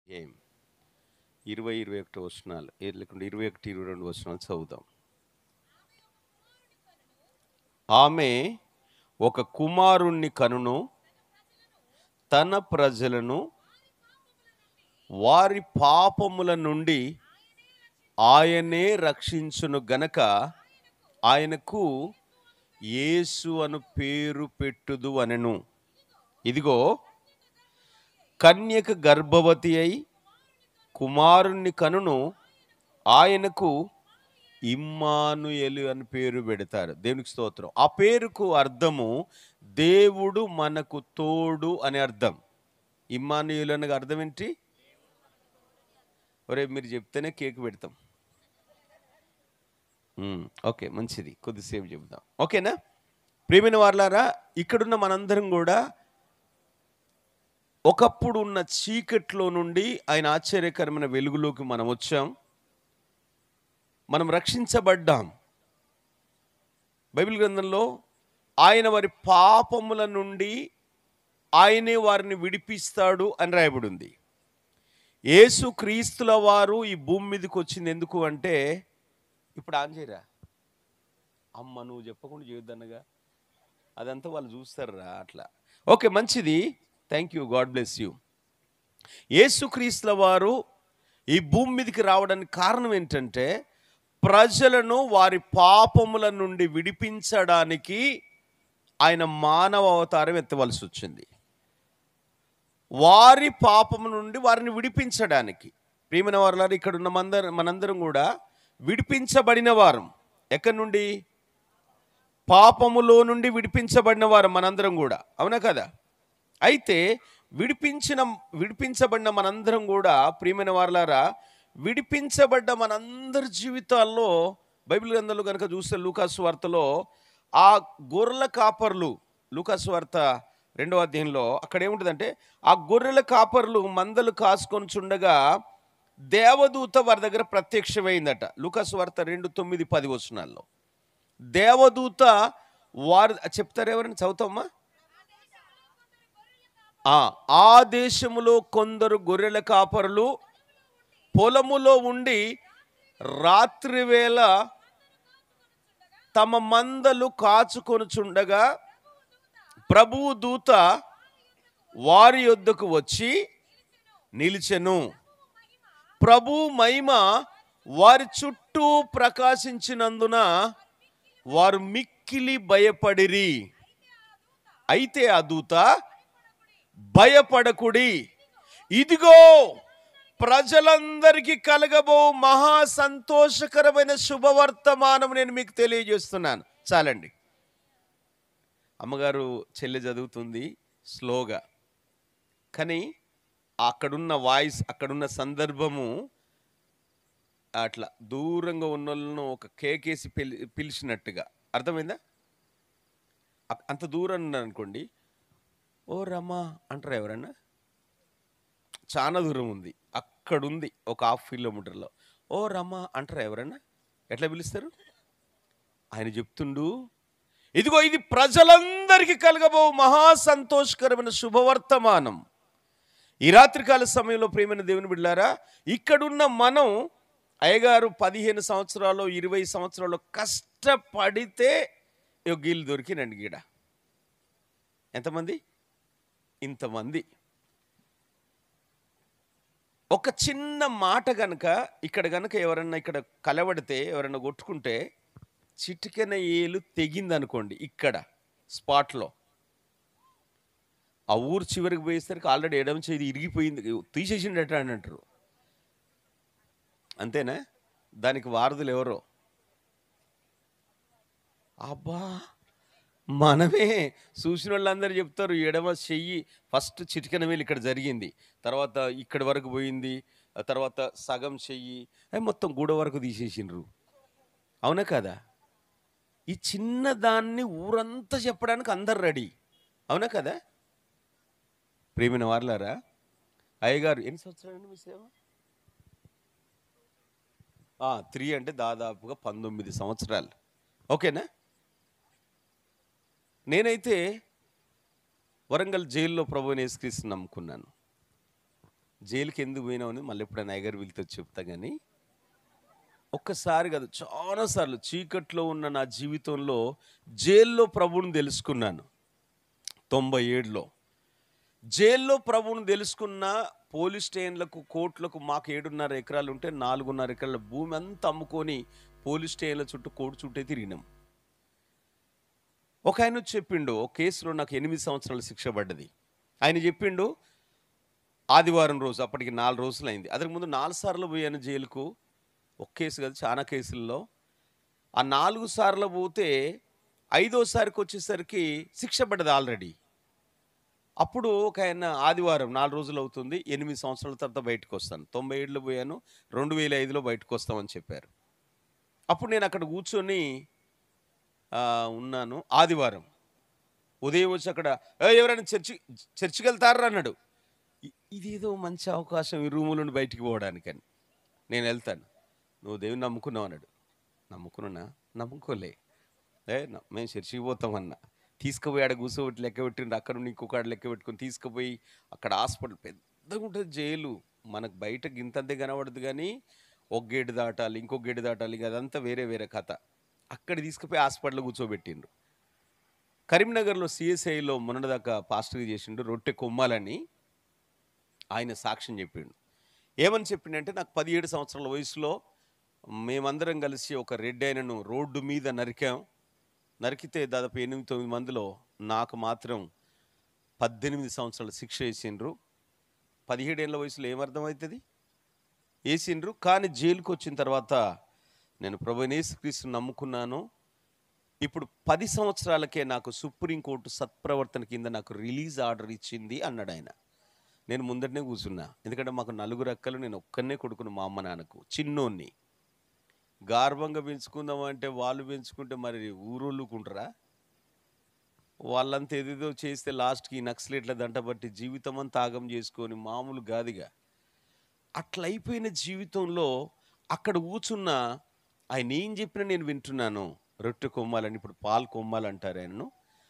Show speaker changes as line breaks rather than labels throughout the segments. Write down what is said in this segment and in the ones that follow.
ఏం ఇరవై ఇరవై ఒకటి వచనాలు ఏ లేకుండా ఇరవై ఒకటి ఇరవై రెండు వచనాలు చదువుదాం ఆమె ఒక కుమారుణ్ణి కనును తన ప్రజలను వారి పాపముల నుండి ఆయనే రక్షించును గనక ఆయనకు యేసు అను పేరు పెట్టుదు అనెను ఇదిగో కన్యక గర్భవతి అయి కుమారుణ్ణి కనును ఆయనకు ఇమ్మానుయలు అని పేరు పెడతారు దేవునికి స్తోత్రం ఆ పేరుకు అర్థము దేవుడు మనకు తోడు అని అర్థం ఇమ్మానుయలు అనగా అర్థం ఏంటి ఒరే మీరు చెప్తేనే కేక్ పెడతాం మ్మ్, ఓకే మంచిది కొద్దిసేపు చెబుదాం ఓకేనా ప్రేమైన వాళ్ళారా ఇక్కడున్న మనందరం కూడా ఒకప్పుడు ఉన్న చీకట్లో నుండి ఆయన ఆశ్చర్యకరమైన వెలుగులోకి మనం వచ్చాం మనం రక్షించబడ్డాం బైబిల్ గ్రంథంలో ఆయన వారి పాపముల నుండి ఆయనే వారిని విడిపిస్తాడు అని రాయబడి ఉంది యేసు క్రీస్తుల వారు ఈ భూమి మీదకి వచ్చింది ఎందుకు అంటే ఇప్పుడు ఆన్ చేయరా అమ్మ నువ్వు చెప్పకుండా చేయొద్దన్నగా అదంతా వాళ్ళు చూస్తారా అట్లా ఓకే మంచిది thank you God bless you యేసుక్రీస్తుల వారు ఈ భూమి మీదకి రావడానికి కారణం ఏంటంటే ప్రజలను వారి పాపముల నుండి విడిపించడానికి ఆయన మానవ అవతారం ఎత్తవలసి వచ్చింది వారి పాపము నుండి వారిని విడిపించడానికి ప్రియమైన వారు ఇక్కడ ఉన్న మందరం మనందరం కూడా విడిపించబడిన వారం ఎక్కడి నుండి పాపములో నుండి విడిపించబడిన వారు మనందరం కూడా అవునా కదా అయితే విడిపించిన విడిపించబడిన మనందరం కూడా ప్రియమైన వారలారా విడిపించబడ్డ మనందరి జీవితాల్లో బైబిల్ గ్రంథంలో కనుక చూస్తే లూకాసు వార్తలో ఆ గొర్రెల కాపర్లు లూకాసు వార్త రెండవ అధ్యాయంలో అక్కడ ఏముంటుందంటే ఆ గొర్రెల కాపర్లు మందలు కాసుకొని చుండగా దేవదూత వారి దగ్గర ప్రత్యక్షమైందట లూకాసు వార్త రెండు తొమ్మిది పది వచనాల్లో దేవదూత వారు చెప్తారు ఎవరైనా చదువుతామా ఆ ఆ దేశములో కొందరు గొర్రెల కాపరులు పొలములో ఉండి రాత్రివేళ తమ మందలు కాచుకొనుచుండగా ప్రభువు దూత వారి యొద్దకు వచ్చి నిలిచెను ప్రభు మహిమ వారి చుట్టూ ప్రకాశించినందున వారు మిక్కిలి భయపడిరి అయితే ఆ దూత భయపడకుడి ఇదిగో ప్రజలందరికీ కలగబో మహా సంతోషకరమైన శుభవర్తమానం నేను మీకు తెలియజేస్తున్నాను చాలండి అమ్మగారు చెల్లె చదువుతుంది స్లోగా కానీ అక్కడున్న వాయిస్ అక్కడున్న సందర్భము అట్లా దూరంగా ఉన్న వాళ్ళను ఒక కేకేసి పిలి పిలిచినట్టుగా అర్థమైందా అక్- అంత దూరం ఉన్నారు అనుకోండి ఓ రమ్మా అంటారా ఎవరన్నా చాలా దూరం ఉంది అక్కడుంది ఒక హాఫ్ కిలోమీటర్లో ఓ రమ్మా అంటారా ఎవరన్నా ఎట్లా పిలుస్తారు ఆయన చెప్తుండు ఇదిగో ఇది ప్రజలందరికీ కలగబో మహా సంతోషకరమైన శుభవర్తమానం ఈ రాత్రికాల సమయంలో ప్రేమైన దేవుని బిడ్డారా ఇక్కడున్న మనం అయ్యగారు పదిహేను సంవత్సరాలు ఇరవై సంవత్సరాలు కష్టపడితే ఇగో గీళ్ళు దొరికినండి గీడ ఎంతమంది ఇంతమంది ఒక చిన్న మాట గనక ఇక్కడ గనక ఎవరన్నా ఇక్కడ కలవడితే ఎవరన్నా కొట్టుకుంటే చిటికెన ఏలు తెగిందనుకోండి ఇక్కడ స్పాట్లో ఆ ఊరు చివరికి పోయేసరికి ఆల్రెడీ ఎడమ చేయి ఇరిగిపోయింది తీసేసిండట అని అంటారు అంతేనా దానికి వారధులు ఎవరో అబ్బా మనమే చూసిన వాళ్ళందరూ చెప్తారు ఎడమ చెయ్యి ఫస్ట్ చిటికెన వేలు ఇక్కడ జరిగింది తర్వాత ఇక్కడి వరకు పోయింది ఆ తర్వాత సగం చెయ్యి అవి మొత్తం గూడ వరకు తీసేసిండ్రు అవునా కదా ఈ చిన్న దాన్ని ఊరంతా చెప్పడానికి అందరు రెడీ అవునా కదా ప్రేమిన వార్లారా అయ్యగారు ఎన్ని సంవత్సరాలు మీ సేవ త్రీ అంటే దాదాపుగా పంతొమ్మిది సంవత్సరాలు ఓకేనా నేనైతే వరంగల్ జైల్లో ప్రభుని యేసుక్రీస్తుని నమ్ముకున్నాను జైలుకి ఎందుకు పోయినావు అని మళ్ళీ ఎప్పుడైనా అయ్యగారు వీళ్ళతో చెప్తా కానీ ఒక్కసారి కాదు చాలాసార్లు చీకట్లో ఉన్న నా జీవితంలో జైల్లో ప్రభువుని తెలుసుకున్నాను తొంభై ఏడులో జైల్లో ప్రభువుని తెలుసుకున్న పోలీస్ స్టేషన్లకు కోర్టులకు మాకు ఏడున్నర ఎకరాలు ఉంటే నాలుగున్నర ఎకరాల భూమి అంతా అమ్ముకొని పోలీస్ స్టేషన్ల చుట్టూ కోర్టు చుట్టే తిరిగినాం ఒక ఆయన వచ్చి చెప్పిండు ఒక కేసులో నాకు ఎనిమిది సంవత్సరాలు శిక్ష పడ్డది ఆయన చెప్పిండు ఆదివారం రోజు అప్పటికి నాలుగు రోజులు అయింది అదற்கு ముందు నాలుగు సార్లు పోయాను జైలుకు ఒక కేసు కాదు చాలా కేసుల్లో ఆ నాలుగు సార్లు పోతే ఐదోసారికి వచ్చేసరికి శిక్ష పడ్డది ఆల్రెడీ అప్పుడు ఒక ఆయన ఆదివారం నాలుగు రోజులు అవుతుంది ఎనిమిది సంవత్సరాల తర్వాత బయటకు వస్తాను తొంభై ఏడులో పోయాను రెండు వేల ఐదులో బయటకు వస్తామని చెప్పారు అప్పుడు నేను అక్కడ కూర్చొని ఆ, ఉన్నాను ఆదివారం ఉదయం వచ్చి అక్కడ "ఏ, ఎవరైనా చర్చి చర్చికి వెళ్తారా అన్నాడు ఇ- ఇదేదో మంచి అవకాశం ఈ రూముల నుండి బయటికి పోవడానికని నేను వెళ్తాను నువ్వు దేవుని నమ్ముకున్నావు అన్నాడు నమ్ముకున్నా నమ్ముకోలే ఏ న- మేము చర్చికి పోతామన్నా తీసుకుపోయి ఆడ కూర్చోబెట్టి లెక్క పెట్టిండు అక్కడ నుండి ఇంకొక ఆడ లెక్క పెట్టుకొని తీసుకుపోయి అక్కడ హాస్పిటల్ పెద్దగా ఉంటుంది జైలు మనకు బయట గింతంతే కనబడదు కానీ ఒక గేటు దాటాలి ఇంకొక గేటు దాటాలి ఇక అదంతా వేరే వేరే కథ అక్కడ తీసుకుపోయి హాస్పిటల్ కూర్చోబెట్టిండు కరీంనగర్లో సిఎస్ఐలో మొన్నటిదాకా పాస్టర్గా చేసిండు రొట్టె కొమ్మాలని ఆయన సాక్ష్యం చెప్పిండు ఏమని చెప్పిండంటే నాకు పదిహేడు సంవత్సరాల వయసులో మేమందరం కలిసి ఒక రెడ్ అయినను రోడ్డు మీద నరికాం నరికితే దాదాపు ఎనిమిది తొమ్మిది మందిలో నాకు మాత్రం పద్దెనిమిది సంవత్సరాల శిక్ష వేసిండ్రు పదిహేడేళ్ల వయసులో ఏమర్థమవుతుంది వేసిండ్రు కానీ జైలుకి వచ్చిన తర్వాత నేను ప్రభు క్రీస్తు నమ్ముకున్నాను ఇప్పుడు పది సంవత్సరాలకే నాకు సుప్రీంకోర్టు సత్ప్రవర్తన కింద నాకు రిలీజ్ ఆర్డర్ ఇచ్చింది అన్నాడు ఆయన నేను ముందరనే కూర్చున్నా ఎందుకంటే మాకు నలుగురు అక్కలు నేను ఒక్కనే కొడుకును మా అమ్మ నాన్నకు చిన్నోన్ని గార్భంగా పెంచుకుందాం అంటే వాళ్ళు పెంచుకుంటే మరి ఊరోళ్ళుకుంటారా వాళ్ళంతా ఏదేదో చేస్తే లాస్ట్కి నక్సలేట్ల దంట బట్టి జీవితం అంతా ఆగం చేసుకొని మామూలు గాదిగా అట్లా అయిపోయిన జీవితంలో అక్కడ కూర్చున్న ఆయన ఏం చెప్పినా నేను వింటున్నాను రొట్టె కొమ్మాలని ఇప్పుడు పాలు కొమ్మాలంటారు ఆయనను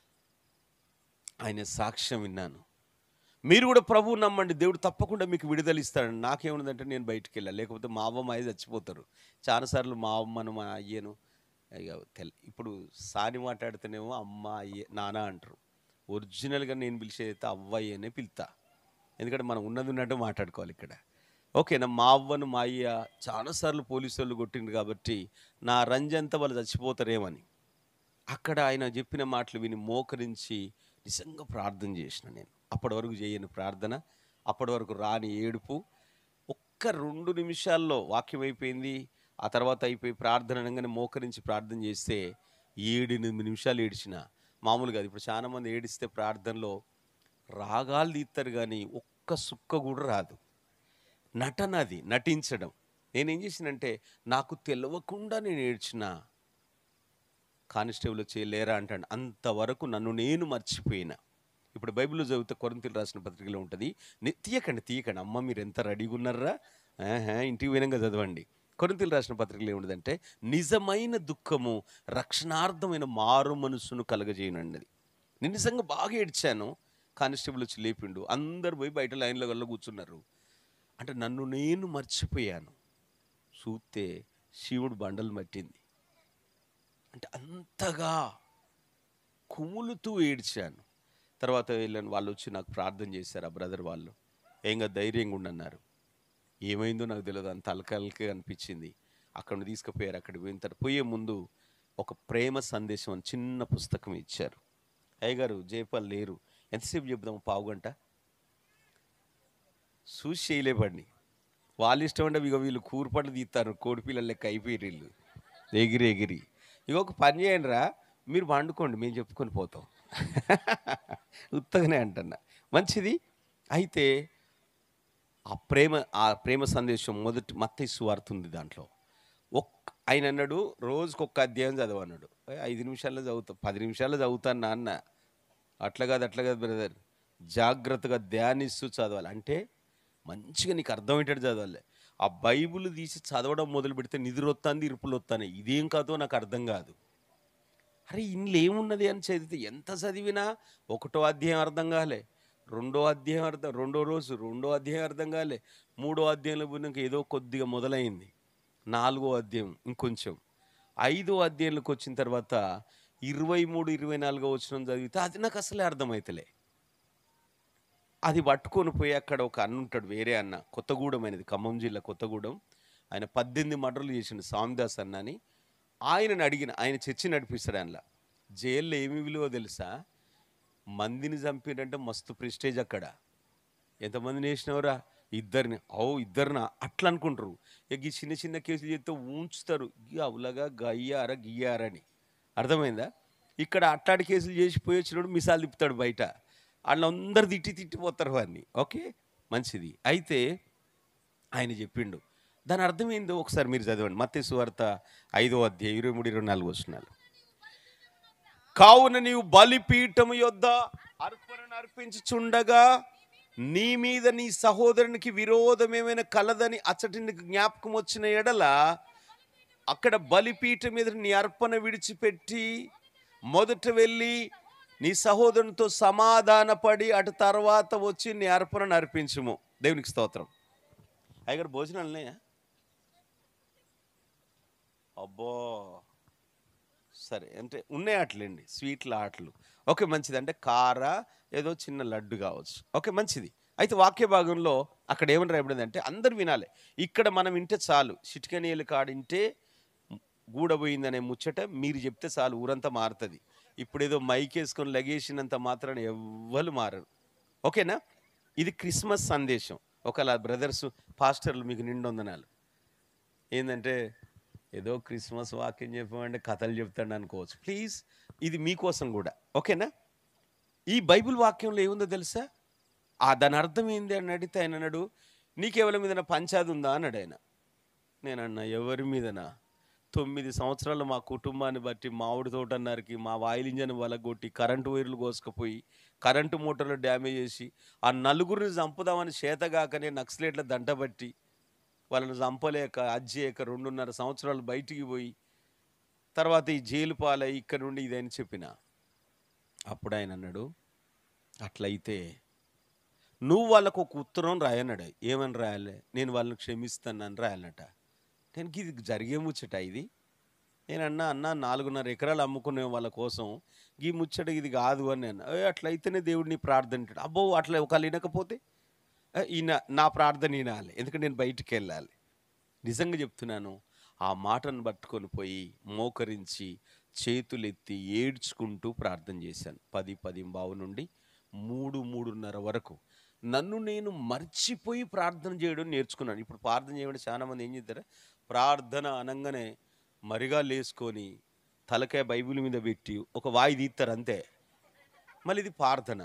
ఆయన సాక్ష్యం విన్నాను మీరు కూడా ప్రభువు నమ్మండి దేవుడు తప్పకుండా మీకు విడుదల ఇస్తాడు నాకేముందంటే నేను బయటికి వెళ్ళాలి లేకపోతే మా అవ్వ మా అయ్య చచ్చిపోతారు చాలాసార్లు మా అమ్మను మా అయ్యను ఇక తెల్ ఇప్పుడు సాని మాట్లాడితేనేమో అమ్మ అయ్యే నాన్న అంటారు ఒరిజినల్గా నేను పిలిచేదైతే అవ్వ అయ్యనే పిలుతా ఎందుకంటే మనం ఉన్నది ఉన్నట్టు మాట్లాడుకోవాలి ఇక్కడ ఓకేనా మా అవ్వను మా అయ్య చాలాసార్లు పోలీసు వాళ్ళు కొట్టిండు కాబట్టి నా రంజంతా వాళ్ళు చచ్చిపోతారేమని అక్కడ ఆయన చెప్పిన మాటలు విని మోకరించి నిజంగా ప్రార్థన చేసిన నేను అప్పటి వరకు చేయని ప్రార్థన అప్పటి వరకు రాని ఏడుపు ఒక్క రెండు నిమిషాల్లో వాక్యం అయిపోయింది ఆ తర్వాత అయిపోయి ప్రార్థన అనగానే మోకరించి ప్రార్థన చేస్తే ఏడెనిమిది నిమిషాలు ఏడిచిన మామూలుగా అది ఇప్పుడు చాలా మంది ఏడిస్తే ప్రార్థనలో రాగాలు తీస్తారు కానీ ఒక్క సుక్క కూడా రాదు నటన అది నటించడం నేనేం చేసినంటే నాకు తెలియకుండా నేను ఏడ్చిన కానిస్టేబుల్ చేయలేరా అంటాడు అంతవరకు నన్ను నేను మర్చిపోయినా ఇప్పుడు బైబిల్లో చదివితే కొరింతలు రాసిన పత్రికలో ఉంటుంది ని- తీయకండి తీయకండి అమ్మ మీరు ఎంత రెడీగా ఉన్నారా ఆహా, ఇంటికి వినంగా చదవండి కొరింతలు రాసిన పత్రికలో ఏముంటుందంటే నిజమైన దుఃఖము రక్షణార్థమైన మారు మనసును కలగజేయనండి నేను నిజంగా బాగా ఏడ్చాను కానిస్టేబుల్ వచ్చి లేపిండు అందరు పోయి బయట లైన్లో వల్ల కూర్చున్నారు అంటే నన్ను నేను మర్చిపోయాను చూస్తే శివుడు బండలు మట్టింది అంటే అంతగా కుములుతూ ఏడ్చాను తర్వాత వెళ్ళాను వాళ్ళు వచ్చి నాకు ప్రార్థన చేశారు ఆ బ్రదర్ వాళ్ళు ఏంగా ధైర్యంగా ఉండన్నారు ఏమైందో నాకు తెలియదు అంత అలకలకే అనిపించింది అక్కడ నుండి తీసుకుపోయారు అక్కడికి పోయిన తర్వాత పోయే ముందు ఒక ప్రేమ సందేశం అని చిన్న పుస్తకం ఇచ్చారు అయ్యగారు జయపాల్ లేరు ఎంతసేపు చెప్దాము పావు గంట చూసి చేయలేబండి వాళ్ళు ఇష్టం అంటే ఇక వీళ్ళు కూరపడి తీస్తారు కోడి పిల్లలు లెక్క అయిపోయారు వీళ్ళు ఎగిరి ఎగిరి ఇక ఒక పని చేయండి రా మీరు వండుకోండి మేము చెప్పుకొని పోతాం ఉత్తగానే అంటున్నా మంచిది అయితే ఆ ప్రేమ ఆ ప్రేమ సందేశం మొదటి మత్తయి సువార్త ఉంది దాంట్లో ఒక్ ఆయన అన్నాడు రోజుకి ఒక్క అధ్యాయం చదవన్నాడు "ఏ, ఐదు నిమిషాల్లో చదువుతా పది నిమిషాల్లో చదువుతాను నాన్న అట్లా కాదు అట్లా కాదు బ్రదర్ జాగ్రత్తగా ధ్యానిస్తూ చదవాలి అంటే మంచిగా నీకు అర్థమయ్యేటట్టు చదవాలి ఆ బైబిల్ తీసి చదవడం మొదలు పెడితే నిద్ర వస్తుంది ఇరుపులు వస్తాయి ఇదేం కాదో నాకు అర్థం కాదు అరే ఇందులో ఏమున్నది అని చదివితే ఎంత చదివినా ఒకటో అధ్యాయం అర్థం కాలే రెండో అధ్యాయం అర్థం రెండో రోజు రెండో అధ్యాయం అర్థం కాలే మూడో అధ్యాయంలో పోయినాక ఏదో కొద్దిగా మొదలైంది నాలుగో అధ్యాయం ఇంకొంచెం ఐదో అధ్యాయంలోకి వచ్చిన తర్వాత ఇరవై మూడు ఇరవై నాలుగో వచ్చిన చదివితే అది నాకు అసలే అర్థమవుతలే అది పట్టుకొని పోయి అక్కడ ఒక అన్న ఉంటాడు వేరే అన్న కొత్తగూడెం అనేది ఖమ్మం జిల్లా కొత్తగూడెం ఆయన పద్దెనిమిది మర్డర్లు చేసిండు స్వామిదాస్ అన్న అని ఆయనను అడిగిన ఆయన చర్చి నడిపిస్తాడు ఆయనలా జైల్లో ఏమి విలువ తెలుసా మందిని చంపినంటే మస్తు ప్రెస్టేజ్ అక్కడ ఎంతమందిని వేసినవరా ఇద్దరిని ఓ ఇద్దరినా అట్లా అనుకుంటారు ఇక ఈ చిన్న చిన్న కేసులు చేస్తే ఉంచుతారు ఇక అవులగా గయ్యారా గియ్యారని అర్థమైందా ఇక్కడ అట్లాంటి కేసులు చేసి పోయి వచ్చినప్పుడు మిసాలు తిప్పుతాడు బయట వాళ్ళందరూ తిట్టి తిట్టిపోతారు వాడిని ఓకే మంచిది అయితే ఆయన చెప్పిండు దాని అర్థం ఏందో ఒకసారి మీరు చదవండి మత్తే సువార్త ఐదో అధ్యాయం ఇరవై మూడు ఇరవై నాలుగు వస్తున్నాను కావున నీవు బలిపీఠము యొద్ద అర్పణను అర్పించుచుండగా నీ మీద నీ సహోదరునికి విరోధం ఏమైనా కలదని అచ్చటి నీకు జ్ఞాపకం వచ్చిన ఎడల అక్కడ బలిపీఠం మీద నీ అర్పణ విడిచిపెట్టి మొదట వెళ్ళి నీ సహోదరునితో సమాధానపడి అటు తర్వాత వచ్చి నీ అర్పణను అర్పించుము దేవునికి స్తోత్రం అయ్యగారు భోజనాలు ఉన్నాయా అబ్బో సరే అంటే ఉన్నాయి ఆటలండి స్వీట్ల ఆటలు ఓకే మంచిది అంటే కార ఏదో చిన్న లడ్డు కావచ్చు ఓకే మంచిది అయితే వాక్య భాగంలో అక్కడ ఏమని రాయబడింది అంటే అందరు వినాలి ఇక్కడ మనం వింటే చాలు చిటికనీయులు కాడింటే గూడబోయిందనే ముచ్చట మీరు చెప్తే చాలు ఊరంతా మారుతుంది ఇప్పుడు ఏదో మైక్ వేసుకొని లగేసినంత మాత్రాన ఎవ్వరు మారరు ఓకేనా ఇది క్రిస్మస్ సందేశం ఒకవేళ బ్రదర్స్ పాస్టర్లు మీకు నిండొందనాలు ఏంటంటే ఏదో క్రిస్మస్ వాక్యం చెప్పమంటే కథలు చెప్తాడు అనుకోవచ్చు ప్లీజ్ ఇది మీకోసం కూడా ఓకేనా ఈ బైబిల్ వాక్యంలో ఏముందో తెలుసా ఆ దాని అర్థం ఏంది అని అడిగితే ఆయన అన్నాడు నీకెవరి మీద పంచాది ఉందా అన్నాడు ఆయన నేనన్నా ఎవరి మీదనా తొమ్మిది సంవత్సరాలు మా కుటుంబాన్ని బట్టి మామిడి తోట నరికి మా వాయిల్ ఇంజన్ వలగొట్టి కరెంటు వైర్లు కోసుకుపోయి కరెంటు మోటార్లు డ్యామేజ్ చేసి ఆ నలుగురిని చంపుదామని చేతగాకనే నక్సలేట్ల దంటబట్టి వాళ్ళని చంపలేక అజ్జేయక రెండున్నర సంవత్సరాలు బయటికి పోయి తర్వాత ఈ జైలు పాలై ఇక్కడ నుండి ఇదని చెప్పిన అప్పుడు ఆయన అన్నాడు అట్లయితే నువ్వు వాళ్ళకు ఒక ఉత్తరం రాయన్నాడు ఏమని రాయాలి నేను వాళ్ళని క్షమిస్తానని రాయాలట నేను ఇది జరిగే ముచ్చట ఇది నేను అన్నా అన్న నాలుగున్నర ఎకరాలు అమ్ముకునే వాళ్ళ కోసం ఈ ముచ్చట ఇది కాదు అని నేను "ఏ, అట్లయితేనే దేవుడిని ప్రార్థన అంటాడు అబ్బో అట్లా ఒకళ్ళు వినకపోతే "ఏ, ఈయన నా ప్రార్థన వినాలి ఎందుకంటే నేను బయటికి వెళ్ళాలి నిజంగా చెప్తున్నాను ఆ మాటను పట్టుకొని పోయి మోకరించి చేతులెత్తి ఏడ్చుకుంటూ ప్రార్థన చేశాను పది పది బావు నుండి మూడు మూడున్నర వరకు నన్ను నేను మర్చిపోయి ప్రార్థన చేయడం నేర్చుకున్నాను ఇప్పుడు ప్రార్థన చేయడం చాలా మంది ఏం చేస్తారు ప్రార్థన అనగానే మరిగా లేసుకొని తలకాయ బైబిల్ మీద పెట్టి ఒక వాయి తీస్తారు అంతే మళ్ళీ ఇది ప్రార్థన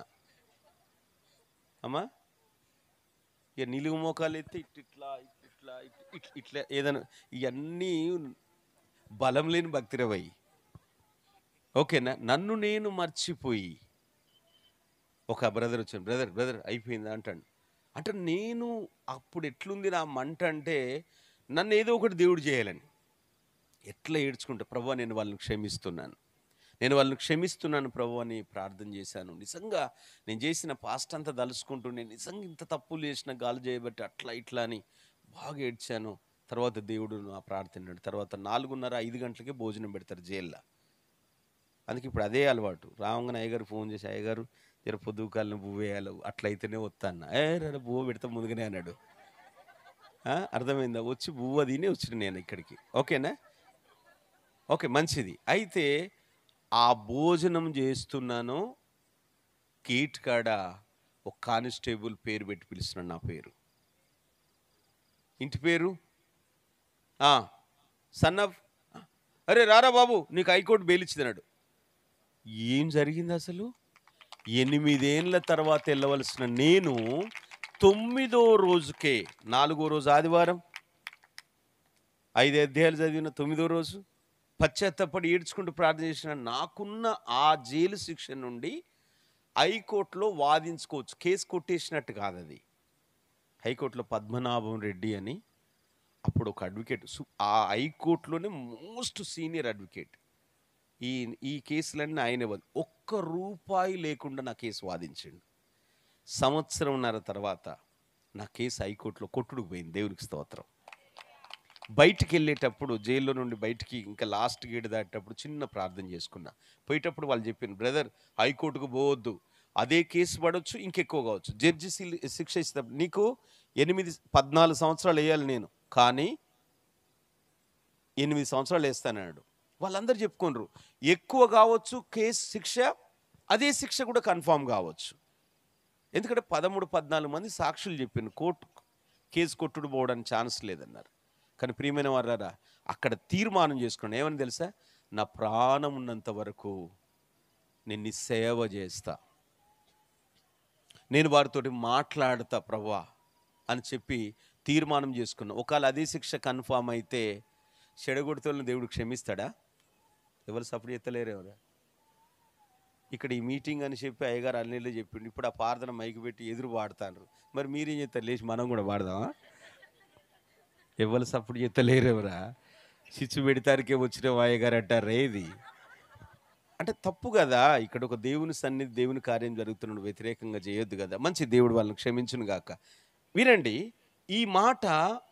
అమ్మా ఇక నిలుగు మోకాలు ఎత్తే ఇట్ ఇట్లా ఇట్ ఇట్లా ఇట్ ఇట్- ఇట్లా ఏదైనా ఇవన్నీ బలం లేని భక్తిరవై ఓకేనా నన్ను నేను మర్చిపోయి ఒక బ్రదర్ వచ్చాను బ్రదర్ బ్రదర్ అయిపోయింది అంటాడు అంటే నేను అప్పుడు ఎట్లుంది నా మంట అంటే నన్ను ఏదో ఒకటి దేవుడు చేయాలని ఎట్లా ఏడ్చుకుంటా ప్రభు నేను వాళ్ళని క్షమిస్తున్నాను నేను వాళ్ళని క్షమిస్తున్నాను ప్రభు అని ప్రార్థన చేశాను నిజంగా నేను చేసిన పాస్ట్ అంతా తలుచుకుంటూ నేను నిజంగా ఇంత తప్పులు చేసిన గాలు చేయబట్టి అట్లా ఇట్లా అని బాగా ఏడ్చాను తర్వాత దేవుడు నా ప్రార్థన తర్వాత నాలుగున్నర ఐదు గంటలకే భోజనం పెడతారు జైల్లో అందుకే ఇప్పుడు అదే అలవాటు రావంగానే అయ్యగారు ఫోన్ చేసి అయ్యగారు జర పొద్దుకాలను పువ్వు వేయాలి అట్లయితేనే వస్తా అన్న ఏ రా పువ్వు పెడతా ముందుగానే అన్నాడు ఆ, అర్థమైందా వచ్చి పువ్వు తినే వచ్చిన నేను ఇక్కడికి ఓకేనా ఓకే మంచిది అయితే ఆ భోజనం చేస్తున్నాను గేట్ కాడ ఒక కానిస్టేబుల్ పేరు పెట్టి పిలుస్తున్నాడు నా పేరు ఇంటి పేరు సన్ ఆఫ్ అరే రారా బాబు నీకు హైకోర్టు బెయిల్ ఇచ్చినాడు ఏం జరిగింది అసలు ఎనిమిదేండ్ల తర్వాత వెళ్ళవలసిన నేను తొమ్మిదో రోజుకే నాలుగో రోజు ఆదివారం ఐదు అధ్యాయాలు చదివిన తొమ్మిదో రోజు పశ్చాత్తపడి ఏడ్చుకుంటూ ప్రార్థన చేసిన నాకున్న ఆ జైలు శిక్ష నుండి హైకోర్టులో వాదించుకోవచ్చు కేసు కొట్టేసినట్టు కాదు అది హైకోర్టులో పద్మనాభం రెడ్డి అని అప్పుడు ఒక అడ్వకేట్ సు- ఆ హైకోర్టులోనే మోస్ట్ సీనియర్ అడ్వకేట్ ఈ ఈ కేసులన్నీ ఆయనే వాది ఒక్క రూపాయి లేకుండా నా కేసు వాదించండు సంవత్సరంన్నర తర్వాత నా కేసు హైకోర్టులో కొట్టుడుకు పోయింది దేవునికి స్తోత్రం బయటికి వెళ్ళేటప్పుడు జైల్లో నుండి బయటికి ఇంకా లాస్ట్ గేట్ దాటేటప్పుడు చిన్న ప్రార్థన చేసుకున్నా పోయేటప్పుడు వాళ్ళు చెప్పాను బ్రదర్ హైకోర్టుకు పోవద్దు అదే కేసు పడవచ్చు ఇంకెక్కువ కావచ్చు జడ్జి సిల్- శిక్ష ఇస్తే నీకు ఎనిమిది పద్నాలుగు సంవత్సరాలు వేయాలి నేను కానీ ఎనిమిది సంవత్సరాలు వేస్తానన్నాడు వాళ్ళందరూ చెప్పుకోనరు ఎక్కువ కావచ్చు కేసు శిక్ష అదే శిక్ష కూడా కన్ఫామ్ కావచ్చు ఎందుకంటే పదమూడు పద్నాలుగు మంది సాక్షులు చెప్పిండు కోర్టు కేసు కొట్టుడు పోవడానికి ఛాన్స్ లేదన్నారు కానీ ప్రియమైన వారారా అక్కడ తీర్మానం చేసుకున్నాను ఏమని తెలుసా నా ప్రాణం ఉన్నంత వరకు నేను నీ సేవ చేస్తా నేను వారితోటి మాట్లాడతా ప్రభా అని చెప్పి తీర్మానం చేసుకున్నా ఒకవేళ అదే శిక్ష కన్ఫామ్ అయితే చెడగొడుతున్న దేవుడు క్షమిస్తాడా ఎవరు సపోర్ట్ చేస్తలేరు ఎవరు ఇక్కడ ఈ మీటింగ్ అని చెప్పి అయ్యగారు అన్నీళ్ళు చెప్పిండు ఇప్పుడు ఆ ప్రార్థన మైకి పెట్టి ఎదురు వాడతారు మరి మీరేం చేస్తారు లేచి మనం కూడా వాడదామా ఎవరు సపోర్ట్ చేస్తలేరు ఎవరా చిచ్చు పెడతానికే వచ్చిన అయ్యగారు అంటారు ఇది అంటే తప్పు కదా ఇక్కడ ఒక దేవుని సన్నిధి దేవుని కార్యం జరుగుతున్నాడు వ్యతిరేకంగా చేయొద్దు కదా మంచి దేవుడు వాళ్ళని క్షమించును గాక వినండి ఈ మాట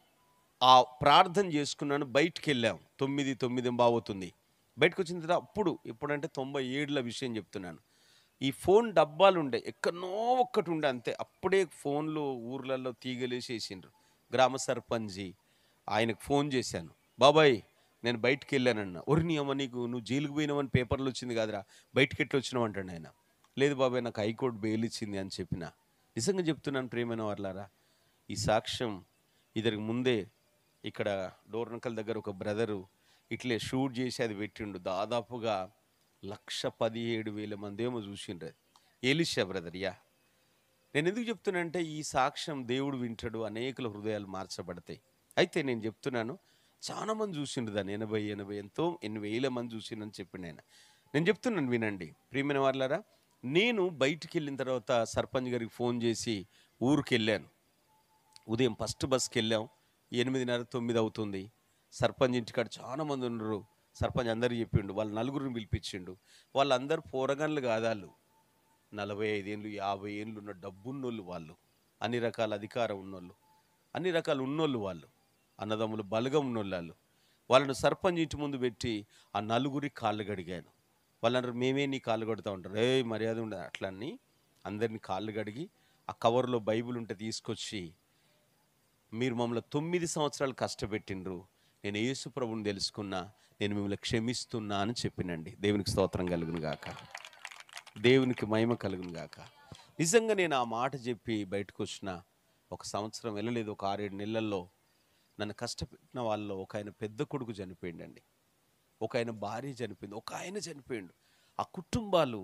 ఆ ప్రార్థన చేసుకున్నాను బయటికి వెళ్ళాం తొమ్మిది తొమ్మిది బాగుతుంది బయటకు వచ్చిన తర్వాత అప్పుడు ఎప్పుడంటే తొంభై ఏడుల విషయం చెప్తున్నాను ఈ ఫోన్ డబ్బాలు ఉండే ఎక్కడనో ఒక్కటి ఉండే అంతే అప్పుడే ఫోన్లు ఊర్లలో తీగలేసేసిండ్రు గ్రామ సర్పంచి ఆయనకు ఫోన్ చేశాను బాబాయ్ నేను బయటికి వెళ్ళానన్న ఒరి నీ అమ్మ నీకు నువ్వు జైలుకు పోయినావని పేపర్లో వచ్చింది కాదురా బయటికి ఎట్లా వచ్చినావు అంటాడు ఆయన లేదు బాబాయ్ నాకు హైకోర్టు బెయిల్ ఇచ్చింది అని చెప్పిన నిజంగా చెప్తున్నాను ప్రేమైన వాళ్ళారా ఈ సాక్ష్యం ఇద్దరికి ముందే ఇక్కడ డోర్నకల్ దగ్గర ఒక బ్రదరు ఇట్లే షూట్ చేసి అది పెట్టిండు దాదాపుగా లక్ష పదిహేడు వేల మంది ఏమో చూసిండ్రు అది ఎలిషా బ్రదర్ యా నేను ఎందుకు చెప్తున్నానంటే ఈ సాక్ష్యం దేవుడు వింటాడు అనేకుల హృదయాలు మార్చబడతాయి అయితే నేను చెప్తున్నాను చాలా మంది చూసిండ్రు దాన్ని ఎనభై ఎనభై ఎంతో ఎన్ని వేల మంది చూసిండని చెప్పిండు ఆయన నేను చెప్తున్నాను వినండి ప్రియమైన వాళ్ళారా నేను బయటికి వెళ్ళిన తర్వాత సర్పంచ్ గారికి ఫోన్ చేసి ఊరికి వెళ్ళాను ఉదయం ఫస్ట్ బస్కి వెళ్ళాం ఎనిమిదిన్నర తొమ్మిది అవుతుంది సర్పంచ్ ఇంటికాడ చాలా మంది ఉన్నారు సర్పంచ్ అందరికి చెప్పిండు వాళ్ళ నలుగురిని పిలిపించిండు వాళ్ళందరూ పోరగాన్లు కాదాళ్ళు నలభై ఐదేళ్ళు యాభై ఏళ్ళు ఉన్న డబ్బున్నోళ్ళు వాళ్ళు అన్ని రకాల అధికారం ఉన్నోళ్ళు అన్ని రకాల ఉన్నోళ్ళు వాళ్ళు అన్నదమ్ములు బలగం ఉన్నోళ్ళు వాళ్ళు వాళ్ళను సర్పంచ్ ఇంటి ముందు పెట్టి ఆ నలుగురి కాళ్ళు గడిగాను వాళ్ళందరూ మేమే నీ కాళ్ళు కొడతా ఉంటారు ఏ మర్యాద ఉండదు అట్లా అని అందరినీ కాళ్ళు కడిగి ఆ కవర్లో బైబిల్ ఉంటే తీసుకొచ్చి మీరు మమ్మల్ని తొమ్మిది సంవత్సరాలు కష్టపెట్టిండ్రు నేను యేసు ప్రభుని తెలుసుకున్నా నేను మిమ్మల్ని క్షమిస్తున్నా అని చెప్పినండి దేవునికి స్తోత్రం కలుగును గాక దేవునికి మహిమ కలుగును గాక నిజంగా నేను ఆ మాట చెప్పి బయటకు వచ్చిన ఒక సంవత్సరం వెళ్ళలేదు ఒక ఆరేడు నెలల్లో నన్ను కష్టపెట్టిన వాళ్ళలో ఒక ఆయన పెద్ద కొడుకు చనిపోయిండండి ఒక ఆయన భార్య చనిపోయింది ఒక ఆయన చనిపోయిండు ఆ కుటుంబాలు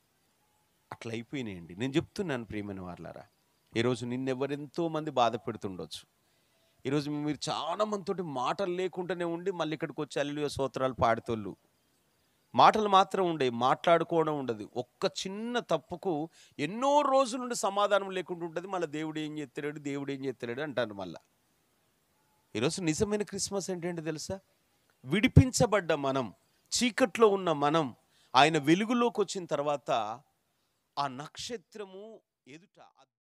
అట్లా అయిపోయినాయండి నేను చెప్తున్నాను ప్రియమైన వాళ్ళారా ఈరోజు నిన్నెవరెంతో మంది బాధ పెడుతుండొచ్చు ఈరోజు మీరు చాలా మందితోటి మాటలు లేకుండానే ఉండి మళ్ళీ ఇక్కడికి వచ్చి అల్లు సూత్రాలు పాడుతోళ్ళు మాటలు మాత్రం ఉండే మాట్లాడుకోవడం ఉండదు ఒక్క చిన్న తప్పుకు ఎన్నో రోజుల నుండి సమాధానం లేకుండా ఉంటుంది మళ్ళీ దేవుడు ఏం చేస్తాడు దేవుడు ఏం చేస్తాడు అంటారు మళ్ళా ఈరోజు నిజమైన క్రిస్మస్ ఏంటంటే తెలుసా విడిపించబడ్డ మనం చీకట్లో ఉన్న మనం ఆయన వెలుగులోకి వచ్చిన తర్వాత ఆ నక్షత్రము ఎదుట